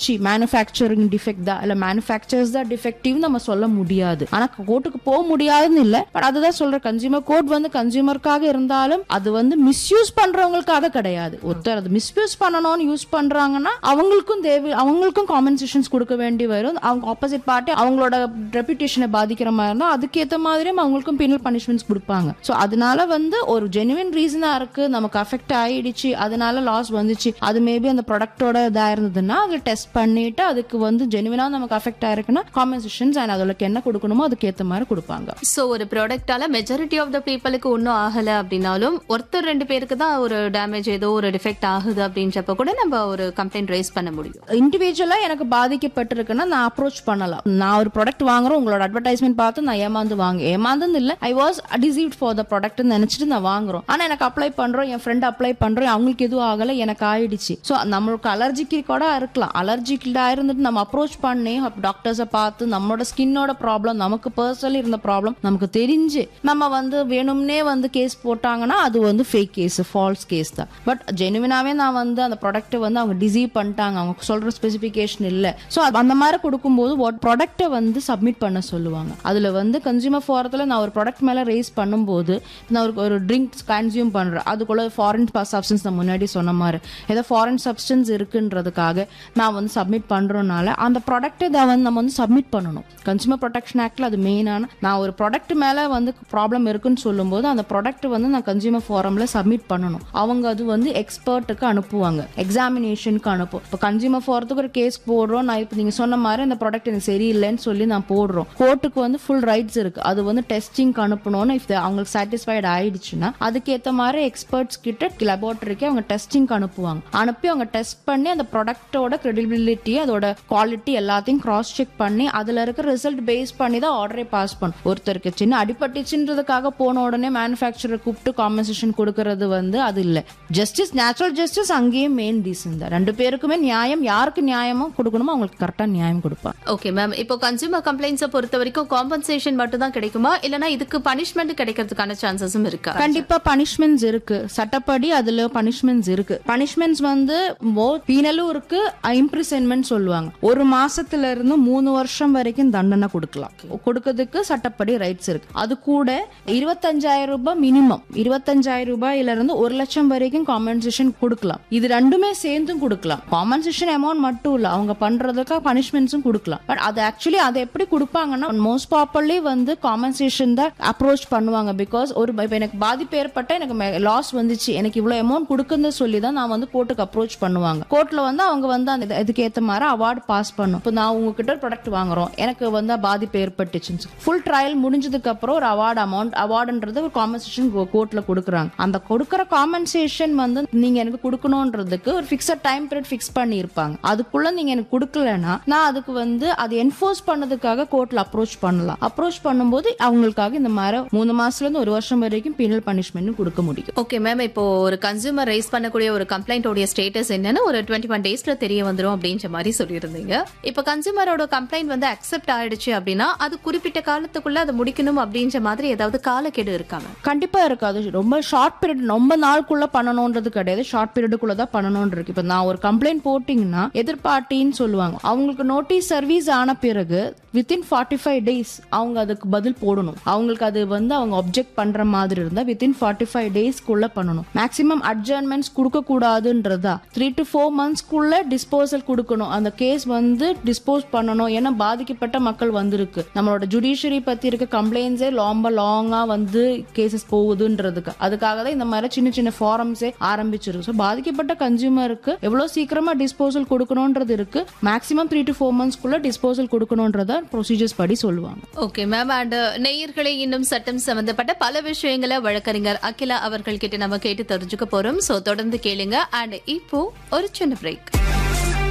ஆயிடுச்சு manufacturing defect தான் இல்ல மேனுஃபேக்சர்ஸ் தான் டிஃபெக்டிவ் நம்ம சொல்ல முடியாது ஆனா கோர்ட்டுக்கு போக முடியாதுன்னு இல்ல பட் அதுதான் சொல்ற கன்சியூமர் கோர்ட் வந்து கன்சியூமருக்காக இருந்தாலும் அது வந்து மிஸ்யூஸ் பண்றவங்களுக்காக கிடையாது ஒருத்தர் அது மிஸ்யூஸ் பண்ணணும்னு யூஸ் பண்றாங்கன்னா அவங்களுக்கும் தேவை அவங்களுக்கும் காம்பன்சேஷன்ஸ் கொடுக்க வேண்டி வரும் அவங்க ஆப்போசிட் பார்ட்டி அவங்களோட ரெப்புடேஷனை பாதிக்கிற மாதிரி இருந்தா அதுக்கேற்ற மாதிரியும் அவங்களுக்கும் பினல் பனிஷ்மெண்ட்ஸ் கொடுப்பாங்க ஸோ அதனால வந்து ஒரு ஜெனுவின் ரீசனா இருக்கு நமக்கு அஃபெக்ட் ஆயிடுச்சு அதனால லாஸ் வந்துச்சு அது மேபி அந்த ப்ராடக்டோட இதா இருந்ததுன்னா அதை டெஸ்ட் பண்ணிட்டு அதுக்கு வந்து ஜெனுவினா நமக்கு அஃபெக்ட் ஆயிருக்குன்னா காம்பன்சேஷன்ஸ் அண்ட் அதோட என்ன கொடுக்கணுமோ அதுக்கு ஏற்ற மாதிரி கொடுப்பாங்க சோ ஒரு ப்ராடக்டால மெஜாரிட்டி ஆஃப் த பீப்புளுக்கு ஒன்றும் ஆகல அப்படின்னாலும் ஒருத்தர் ரெண்டு பேருக்கு தான் ஒரு டேமேஜ் ஏதோ ஒரு டிஃபெக்ட் ஆகுது அப்படின்றப்ப கூட நம்ம ஒரு கம்ப்ளைண்ட் ரைஸ் பண்ண முடியும் இண்டிவிஜுவலா எனக்கு பாதிக்கப்பட்டிருக்குன்னா நான் அப்ரோச் பண்ணலாம் நான் ஒரு ப்ராடக்ட் வாங்குறேன் உங்களோட அட்வர்டைஸ்மெண்ட் பார்த்து நான் ஏமாந்து வாங்க ஏமாந்து இல்ல I was deceived for the product நினைச்சிட்டு நான் வாங்குறோம் ஆனா எனக்கு அப்ளை பண்றோம் என் ஃப்ரெண்ட் அப்ளை பண்றோம் அவங்களுக்கு எதுவும் ஆகல எனக்கு ஆயிடுச்சு ஸோ நம்மளுக்கு அலர்ஜிக்கு கூட இருக்கலாம் அலர்ஜிக்கா இருந்துட்டு நம்ம அப்ரோச் பண்ணி டாக்டர்ஸை பார்த்து நம்மளோட ஸ்கின்னோட ப்ராப்ளம் நமக்கு பர்சனலி இருந்த ப்ராப்ளம் நமக்கு தெரிஞ்சு நம்ம வந்து வேணும்னே வந்து கேஸ் போட்டாங்கன்னா அது வந்து ஃபேக் கேஸ் ஃபால்ஸ் கேஸ் தான் பட் ஜெனுவினாவே நான் வந்து அந்த ப்ராடக்ட்டை வந்து அவங்க டிசீவ் பண்ணிட்டாங்க அவங்க சொல்ற ஸ்பெசிஃபிகேஷன் இல்ல ஸோ அந்த மாதிரி கொடுக்கும்போது வாட் ப்ராடக்ட்டை வந்து சப்மிட் பண்ண சொல்லுவாங்க அதுல வந்து கன்சியூமர் ஃபோரத்தில் நான் ஒரு ப்ராடக்ட் மேல ரேஸ் பண்ணும்போது நான் ஒரு ஒரு ட்ரிங்க் கன்சியூம் பண்றேன் அதுக்குள்ள ஃபாரின் சப்ஸ்டன்ஸ் நான் முன்னாடி சொன்ன மாதிரி ஏதோ ஃபாரின் சப்ஸ்டன்ஸ் இருக்குன்றதுக்காக நான் வந்து சப்மிட் பண்றதுனால அந்த ப்ராடக்ட்டை தான் வந்து நம்ம வந்து சப்மிட் பண்ணணும் கன்சியூமர் ப்ரொடெக்ஷன் ஆக்ட்ல அது மெயினான நான் ஒரு ப்ராடக்ட் மேல வந்து ப்ராப்ளம் இருக்குன்னு சொல்லும்போது அந்த ப்ராடக்ட் வந்து நான் கன்சியூமர் ஃபோரம்ல சப்மிட் பண்ணணும் அவங்க அது வந்து எக்ஸ்பர்ட்டுக்கு அனுப்புவாங்க எக்ஸாமினேஷனுக்கு அனுப்பும் இப்போ கன்சியூமர் ஃபோரத்துக்கு ஒரு கேஸ் போடுறோம் நான் இப்போ நீங்க சொன்ன மாதிரி அந்த ப்ராடக்ட் எனக்கு சரியில்லைன்னு சொல்லி நான் போடுறோம் கோர்ட்டுக்கு வந்து ஃபுல் ரைட்ஸ் இருக்கு அது வந்து டெஸ்டிங் அனுப்பணும்னு இஃப் அவங்களுக்கு சாட்டிஸ்ஃபைட் ஆயிடுச்சுன்னா அதுக்கேற்ற மாதிரி எக்ஸ்பர்ட்ஸ் கிட்ட லெபார்டரிக்கு அவங்க டெஸ்டிங் அனுப்புவாங்க அனுப்பி அவங்க டெஸ்ட் பண்ணி அந்த ப்ராடக்ட்டோட கிரெடிபிலிட்டி அதோட குவாலிட்டி எல்லாத்தையும் கிராஸ் செக் பண்ணி அதுல இருக்க ரிசல்ட் பேஸ் பண்ணி தான் ஆர்டரே பாஸ் பண்ணும் ஒருத்தருக்கு சின்ன அடிபட்டுச்சுன்றதுக்காக போன உடனே மேனுஃபேக்சரர் கூப்பிட்டு காம்பன்சேஷன் கொடுக்கறது வந்து அது இல்ல ஜஸ்டிஸ் நேச்சுரல் ஜஸ்டிஸ் அங்கேயும் மெயின் ரீசன் தான் ரெண்டு பேருக்குமே நியாயம் யாருக்கு நியாயமோ கொடுக்கணுமோ அவங்களுக்கு கரெக்டா நியாயம் கொடுப்பாங்க ஓகே மேம் இப்போ கன்சியூமர் கம்ப்ளைண்ட்ஸை பொறுத்த வரைக்கும் காம்பன்சேஷன் மட்டும் தான் கிடைக்குமா இல்லனா இதுக்கு பனிஷ்மெண்ட் கிடைக்கிறதுக்கான சான்சஸும் இருக்கா கண்டிப்பா பனிஷ்மெண்ட்ஸ் இருக்கு சட்டப்படி அதுல பனிஷ்மெண்ட்ஸ் இருக்கு பனிஷ்மெண்ட்ஸ் வந்து பீனலும் இருக்கு இம்ப்ரிசன்மெண்ட் சொல்லுவாங்க ஒரு மாசத்துல இருந்து மூணு வருஷம் வரைக்கும் தண்டனை கொடுக்கலாம் கொடுக்கறதுக்கு சட்டப்படி ரைட்ஸ் இருக்கு அது கூட இருபத்தஞ்சாயிரம் ரூபாய் மினிமம் இருபத்தஞ்சாயிரம் ரூபாயில இருந்து ஒரு லட்சம் வரைக்கும் காம்பன்சேஷன் கொடுக்கலாம் இது ரெண்டுமே சேர்ந்தும் கொடுக்கலாம் காம்பன்சேஷன் அமௌண்ட் மட்டும் இல்ல அவங்க பண்றதுக்கு பனிஷ்மெண்ட்ஸும் கொடுக்கலாம் பட் அது ஆக்சுவலி அதை எப்படி கொடுப்பாங்கன்னா மோஸ்ட் ப்ராப்பர்லி வந்து காம்பன்சேஷன் தான் அப்ரோச் பண்ணுவாங்க பிகாஸ் ஒரு இப்போ எனக்கு பாதிப்பு ஏற்பட்ட எனக்கு லாஸ் வந்துச்சு எனக்கு இவ்வளவு அமௌண்ட் கொடுக்குன்னு சொல்லி தான் நான் வந்து கோர்ட்டுக்கு அப்ரோச் பண்ணுவாங்க கோர்ட்ல வந்து அவங்க வந்து அந்த இது- இதுக்கு ஏத்த மாதிரி அவார்டு பாஸ் பண்ணும் இப்போ நான் உங்ககிட்ட ஒரு ப்ராடக்ட் வாங்குறோம் எனக்கு வந்து பாதிப்பு ஏற்பட்டுச்சுன்னு ஃபுல் ட்ரையல் முடிஞ்சதுக்கு அப்புறம் ஒரு அவார்டு அமௌண்ட் அவார்டுன்றது ஒரு காம்பன்சேஷன் கோர்ட்ல கொடுக்குறாங்க அந்த கொடுக்குற காம்பன்சேஷன் வந்து நீங்க எனக்கு கொடுக்கணுன்றதுக்கு ஒரு ஃபிக்ஸட் டைம் பீரியட் ஃபிக்ஸ் பண்ணி இருப்பாங்க அதுக்குள்ள நீங்க எனக்கு கொடுக்கலன்னா நான் அதுக்கு வந்து அது என்ஃபோர்ஸ் பண்ணதுக்காக கோர்ட்ல அப்ரோச் பண்ணலாம் அப்ரோச் பண்ணும்போது அவங்களுக்காக இந்த மாதிரி மூணு மாசத்துல இருந்து ஒரு வருஷம் வரைக்கும் பீனல் பனிஷ்மெண்ட் கொடுக்க முடியும் ஓகே மேம் இப்போ ஒரு கன்சியூமர் ரைஸ் பண்ணக்கூடிய ஒரு கம்ப்ளைண்டோடைய ஸ்டேட்டஸ் என்னன்னு ஒரு டுவெண்ட்டி ஒன் டேஸ்ல தெரிய வந்துரும் அப்படின்ற மாதிரி சொல்லியிருந்தீங்க இப்போ கன்சியூமரோட கம்ப்ளைண்ட் வந்து அக்செப்ட் ஆயிடுச்சு அப்படின்னா அது குறிப்பிட்ட காலத்துக்குள்ள அதை முடிக்கணும் அப்படின்ற மாதிரி ஏதாவது காலக்கெடு இருக்கா மேம் கண்டிப்பா இருக்காது ரொம்ப ஷார்ட் பீரியட் ரொம்ப நாளுக்குள்ள பண்ணணும்ன்றது கிடையாது ஷார்ட் பீரியடுக்குள்ள தான் பண்ணணும்னு இருக்கு இப்ப நான் ஒரு கம்ப்ளைண்ட் போட்டிங்கன்னா எதிர்பார்ட்டின்னு சொல்லுவாங்க அவங்களுக்கு நோட்டீஸ் சர்வீஸ் ஆன பிறகு வித்தின் ஃபார்ட்டி ஃபைவ் டேஸ் அவங்க அதுக்கு பதில் போடணும் அவங்களுக்கு அது வந்து அவங்க ஒப்ஜெக்ட் பண்ற மாதிரி இருந்தா வித்தின் ஃபார்ட்டி ஃபைவ் டேஸ்க்குள்ள பண்ணணும் மேக்ஸிமம் அட்ஜர்ன்மெண்ட்ஸ் கொடுக்க கூடாதுன்றதா த்ரீ டு ஃபோர் மந்த்ஸ்க்குள்ள டிஸ்போசல் கொடுக்கணும் அந்த கேஸ் வந்து டிஸ்போஸ் பண்ணணும் ஏன்னா பாதிக்கப்பட்ட மக்கள் வந்திருக்கு நம்மளோட ஜுடிஷியரி பத்தி இருக்க கம்ப்ளைண்ட்ஸே ரொம்ப லாங்கா வந்து கேசஸ் போகுதுன்றதுக்கு அதுக்காக தான் இந்த மாதிரி சின்ன சின்ன ஃபாரம்ஸே ஆரம்பிச்சிருக்கு ஸோ பாதிக்கப்பட்ட கன்சியூமருக்கு எவ்வளவு சீக்கிரமா டிஸ்போசல் கொடுக்கணும்ன்றது இருக்கு மேக்ஸிமம் த்ரீ டு ஃபோர் மந்த்ஸ்க்குள்ள டிஸ்போசல் கொடுக்கணுன்றத ப்ரொசீஜர்ஸ் படி சொல்லுவாங்க ஓகே மேம் அண்ட் நேயர்களை இன்னும் சட்டம் சம்பந்தப்பட்ட பல விஷயங்களை வழக்கறிஞர் அகிலா அவர்கள் கிட்ட நம்ம கேட்டு தெரிஞ்சுக்க போறோம் சோ தொடர்ந்து கேளுங்க அண்ட் இப்போ ஒரு சின்ன பிரேக்